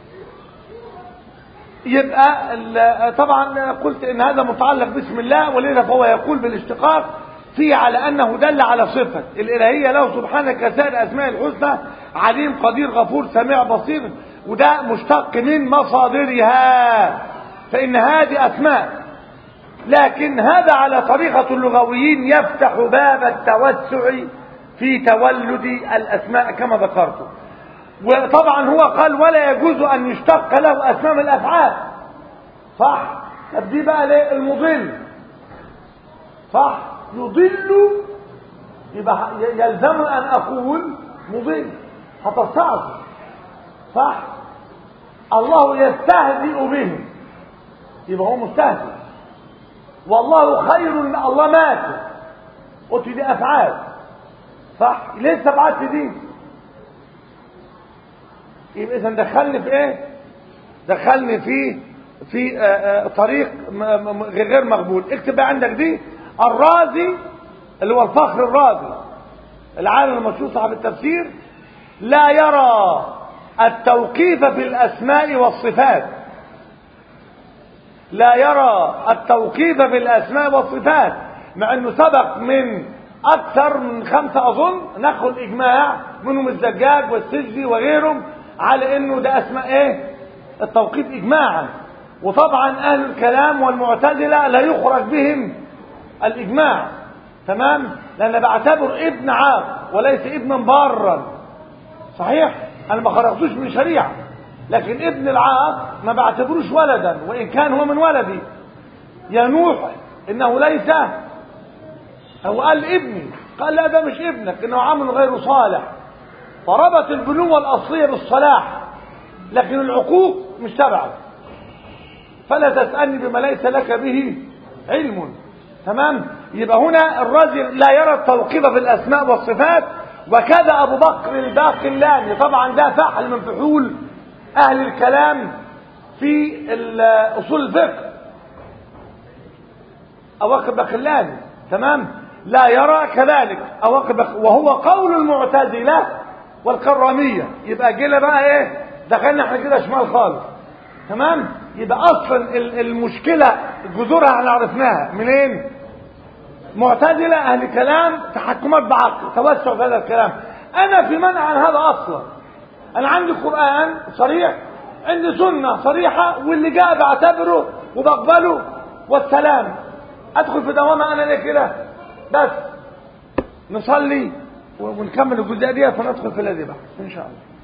يبقى ال- طبعا قلت ان هذا متعلق باسم الله ولذا فهو يقول بالاشتقاق فيه على انه دل على صفة الالهية له سبحانه كسائر اسماء الحسنى عليم قدير غفور سميع بصير وده مشتق من مصادرها فان هذه اسماء لكن هذا على طريقة اللغويين يفتح باب التوسع في تولد الاسماء كما ذكرت وطبعا هو قال ولا يجوز ان يشتق له اسماء من الافعال صح طب دي بقى ليه المضل صح يضل يبقى يلزم ان اقول مضل هتصعب صح الله يستهزئ بهم يبقى هو مستهزئ والله خير من الله مات قلت دي افعال صح لسه بعت دي يبقى اذا دخلني في ايه دخلني في في آآ آآ طريق م- م- غير مقبول اكتب بقى عندك دي الرازي اللي هو الفخر الرازي العالم المشهور صاحب التفسير لا يرى التوقيف في الاسماء والصفات لا يرى التوقيف في الاسماء والصفات مع انه سبق من اكثر من خمسة اظن نقل اجماع منهم الزجاج والسجدي وغيرهم على انه ده اسماء ايه التوقيف اجماعا وطبعا اهل الكلام والمعتزلة لا يخرج بهم الاجماع تمام لان بعتبر ابن عاق وليس ابنا بارا صحيح انا ما خرجتوش من شريعه لكن ابن العاق ما بعتبروش ولدا وان كان هو من ولدي يا نوح انه ليس هو قال ابني قال لا ده مش ابنك انه عمل غير صالح فربط البنوة الاصلية بالصلاح لكن العقوق مش تبعه فلا تسألني بما ليس لك به علم تمام يبقى هنا الرجل لا يرى التوقيف في الاسماء والصفات وكذا ابو بكر الباقلاني طبعا ده فحل من فحول اهل الكلام في ال- اصول الفقه ابو بكر الباقلاني تمام لا يرى كذلك ابو بكر الباق- وهو قول المعتزله والكراميه يبقى جينا بقى ايه دخلنا احنا كده شمال خالص تمام يبقى اصلا ال- المشكله جذورها احنا عرفناها منين معتزله اهل كلام تحكمات بعقل توسع في هذا الكلام انا في منع عن هذا اصلا انا عندي قران صريح عندي سنه صريحه واللي جاء بعتبره وبقبله والسلام ادخل في دوامه انا ليه كده بس نصلي ونكمل الجزئيه دي فندخل في الذي بعد ان شاء الله